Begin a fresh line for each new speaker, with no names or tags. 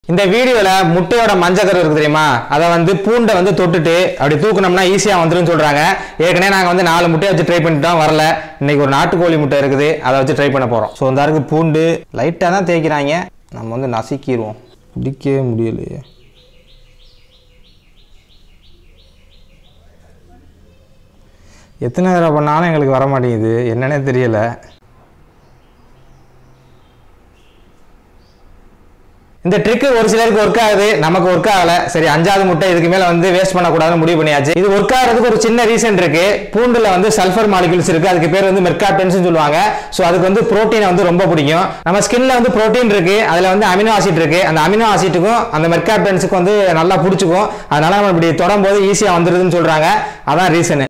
இந்த வீடியோல முட்டையோட மஞ்சக்கரு இருக்கு தெரியுமா அதை வந்து பூண்டை வந்து தொட்டுட்டு அப்படி தூக்குனோம்னா ஈஸியா வந்துரும் சொல்றாங்க ஏற்கனவே நாங்க வந்து நாலு முட்டையை வச்சு ட்ரை பண்ணிட்டோம் வரல இன்னைக்கு ஒரு நாட்டுக்கோழி முட்டை இருக்குது அதை வச்சு ட்ரை பண்ண போறோம் ஸோ இந்த இருக்கு பூண்டு லைட்டா தான் தேய்க்கிறாங்க நம்ம வந்து நசுக்கிடுவோம் பிடிக்கவே முடியலையே எத்தனை தடவை பண்ணாலும் எங்களுக்கு வர மாட்டேங்குது என்னன்னே தெரியல இந்த ட்ரிக் ஒரு சிலருக்கு ஒர்க் ஆகுது நமக்கு ஒர்க் ஆகல சரி அஞ்சாவது முட்டை இதுக்கு மேல வந்து வேஸ்ட் பண்ணக்கூடாதுன்னு முடிவு பண்ணியாச்சு இது ஒர்க் ஆகிறதுக்கு ஒரு சின்ன ரீசன் இருக்கு பூண்டுல வந்து சல்ஃபர் மாலிகுல்ஸ் இருக்கு அதுக்கு பேர் வந்து மெர்காப்டன்ஸ் சொல்லுவாங்க ஸோ அதுக்கு வந்து புரோட்டீனை வந்து ரொம்ப பிடிக்கும் நம்ம ஸ்கின்ல வந்து புரோட்டீன் இருக்கு அதுல வந்து அமினோ ஆசிட் இருக்கு அந்த அமினோ ஆசிட்டுக்கும் அந்த மெர்காப்டன்ஸுக்கும் வந்து நல்லா பிடிச்சிக்கும் அதனால நம்ம இப்படி தொடும் போது ஈஸியா வந்துருதுன்னு சொல்றாங்க அதான் ரீசனு